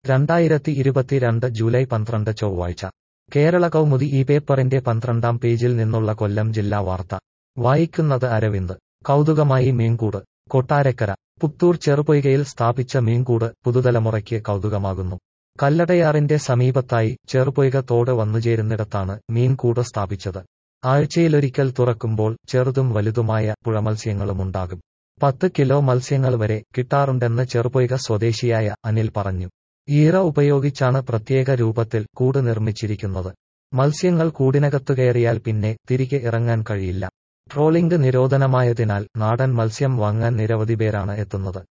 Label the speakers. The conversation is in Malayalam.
Speaker 1: രണ്ടായിരത്തി ഇരുപത്തിരണ്ട് ജൂലൈ പന്ത്രണ്ട് ചൊവ്വാഴ്ച കേരള കൗമുദി ഈ പേപ്പറിന്റെ പന്ത്രണ്ടാം പേജിൽ നിന്നുള്ള കൊല്ലം ജില്ലാ വാർത്ത വായിക്കുന്നത് അരവിന്ദ് കൗതുകമായി മീൻകൂട് കൊട്ടാരക്കര പുത്തൂർ ചെറുപൊയ്കയിൽ സ്ഥാപിച്ച മീൻകൂട് പുതുതലമുറയ്ക്ക് കൗതുകമാകുന്നു കല്ലടയാറിന്റെ സമീപത്തായി ചെറുപൊയ്ക തോട് വന്നുചേരുന്നിടത്താണ് മീൻകൂട് സ്ഥാപിച്ചത് ആഴ്ചയിലൊരിക്കൽ തുറക്കുമ്പോൾ ചെറുതും വലുതുമായ പുഴമത്സ്യങ്ങളുമുണ്ടാകും പത്ത് കിലോ മത്സ്യങ്ങൾ വരെ കിട്ടാറുണ്ടെന്ന് ചെറുപൊയ്ക സ്വദേശിയായ അനിൽ പറഞ്ഞു ഈറ ഉപയോഗിച്ചാണ് പ്രത്യേക രൂപത്തിൽ കൂട് നിർമ്മിച്ചിരിക്കുന്നത് മത്സ്യങ്ങൾ കൂടിനകത്തു കയറിയാൽ പിന്നെ തിരികെ ഇറങ്ങാൻ കഴിയില്ല ട്രോളിംഗ് നിരോധനമായതിനാൽ നാടൻ മത്സ്യം വാങ്ങാൻ നിരവധി പേരാണ് എത്തുന്നത്